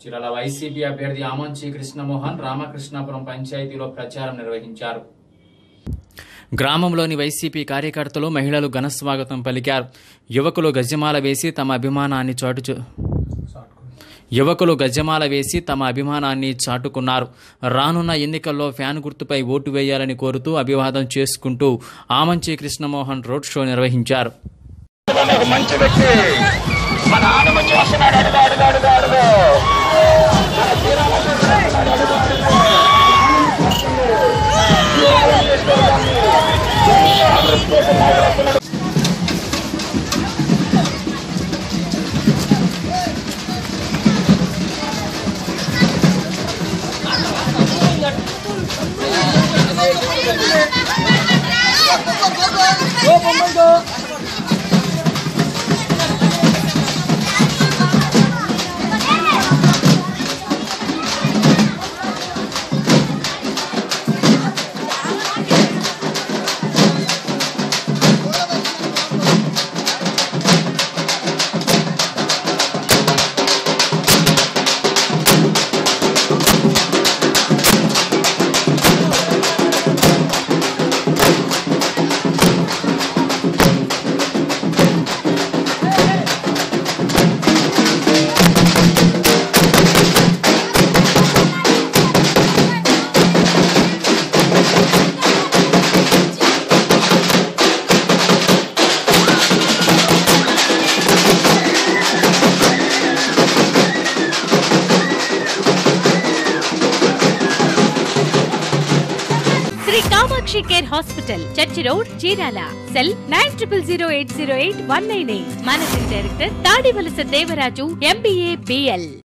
జిల్లాల వైసీపీ అభ్యర్థి ఆమంచి కృష్ణమోహన్ రామకృష్ణాపురం పంచాయతీలో ప్రచారం నిర్వహించారు గ్రామంలోని వైసీపీ కార్యకర్తలు మహిళలు ఘన స్వాగతం పలికారు యువకులు గజమాల వేసి తమ అభిమానాన్ని చాటు చూ- యువకులు గజమాల వేసి తమ అభిమానాన్ని చాటుకున్నారు రానున్న ఎన్నికల్లో ఫ్యాన్ గుర్తుపై ఓటు వేయాలని కోరుతూ అభివాదం చేసుకుంటూ ఆమంచి కృష్ణమోహన్ రోడ్ షో నిర్వహించారు ఒక మంచి వ్యక్తి మన ఆనమచ్చి వస్తున్నాడు అడుగు అడుగు అడుగు అడుగు మన శ్రీరామచంద్ర వస్తున్నాడు, అడుగు, అడుగు. Sri Kamakshi care hospital church road Chirala cell nine triple zero eight zero eight one nine eight managing director Tadivalasa Devaraju MBA BL